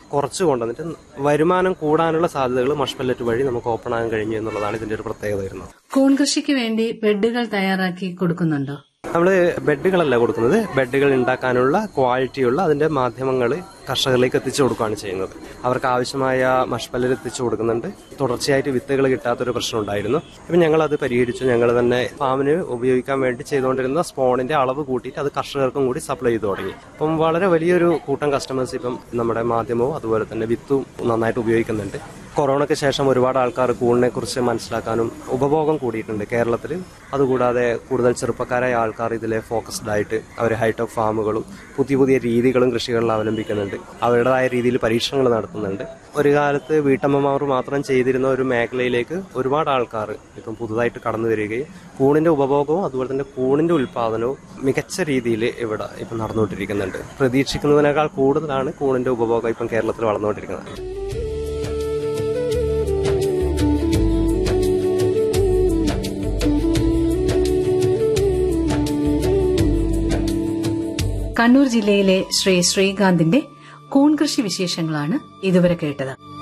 കുറച്ച് കൊണ്ടുവന്നിട്ട് വരുമാനം കൂടാനുള്ള സാധ്യതകൾ മഷ് പെല്ലറ്റ് വഴി നമുക്ക് ഓപ്പൺ ആകാൻ കഴിഞ്ഞു എന്നുള്ളതാണ് ഇതിന്റെ ഒരു പ്രത്യേകത വരുന്നത് കൂൺ കൃഷിക്ക് വേണ്ടി ബെഡുകൾ തയ്യാറാക്കി കൊടുക്കുന്നുണ്ടോ നമ്മൾ ബെഡുകളല്ല കൊടുക്കുന്നത് ബെഡുകൾ ഉണ്ടാക്കാനുള്ള ക്വാളിറ്റിയുള്ള അതിന്റെ മാധ്യമങ്ങൾ കർഷകരിലേക്ക് എത്തിച്ചു കൊടുക്കുകയാണ് ചെയ്യുന്നത് അവർക്ക് ആവശ്യമായ മഷ്പല്ലർ എത്തിച്ചു കൊടുക്കുന്നുണ്ട് തുടർച്ചയായിട്ട് വിത്തുകൾ കിട്ടാത്തൊരു പ്രശ്നം ഉണ്ടായിരുന്നു ഇപ്പം ഞങ്ങൾ അത് പരിഹരിച്ചു ഞങ്ങൾ തന്നെ ഫാമിന് ഉപയോഗിക്കാൻ വേണ്ടി ചെയ്തുകൊണ്ടിരുന്ന സ്പോണിന്റെ അളവ് കൂട്ടിയിട്ട് അത് കർഷകർക്കും കൂടി സപ്ലൈ ചെയ്തു തുടങ്ങി അപ്പം വളരെ വലിയൊരു കൂട്ടം കസ്റ്റമേഴ്സ് ഇപ്പം നമ്മുടെ മാധ്യമവും അതുപോലെ തന്നെ വിത്തും നന്നായിട്ട് ഉപയോഗിക്കുന്നുണ്ട് കൊറോണയ്ക്ക് ശേഷം ഒരുപാട് ആൾക്കാർ കൂണിനെ കുറിച്ച് മനസ്സിലാക്കാനും ഉപഭോഗം കൂടിയിട്ടുണ്ട് കേരളത്തിൽ അതുകൂടാതെ കൂടുതൽ ചെറുപ്പക്കാരായ ആൾക്കാർ ഇതിലെ ഫോക്കസ്ഡ് ആയിട്ട് അവർ ഹൈടെക് ഫാമുകളും പുതിയ പുതിയ രീതികളും കൃഷികളിൽ അവലംബിക്കുന്നുണ്ട് അവരുടേതായ രീതിയിൽ പരീക്ഷണങ്ങൾ നടത്തുന്നുണ്ട് ഒരു കാലത്ത് വീട്ടമ്മമാർ മാത്രം ചെയ്തിരുന്ന ഒരു മേഖലയിലേക്ക് ഒരുപാട് ആൾക്കാർ ഇപ്പം പുതുതായിട്ട് കടന്നു വരികയും കൂണിന്റെ ഉപഭോഗവും അതുപോലെ തന്നെ കൂണിന്റെ ഉൽപാദനവും മികച്ച രീതിയിൽ ഇവിടെ ഇപ്പം നടന്നുകൊണ്ടിരിക്കുന്നുണ്ട് പ്രതീക്ഷിക്കുന്നതിനേക്കാൾ കൂടുതലാണ് കൂണിന്റെ ഉപഭോഗം ഇപ്പം കേരളത്തിൽ വളർന്നുകൊണ്ടിരിക്കുന്നത് കണ്ണൂർ ജില്ലയിലെ ശ്രീ ശ്രീകാന്തിന്റെ കൂൺ കൃഷി വിശേഷങ്ങളാണ് ഇതുവരെ കേട്ടത്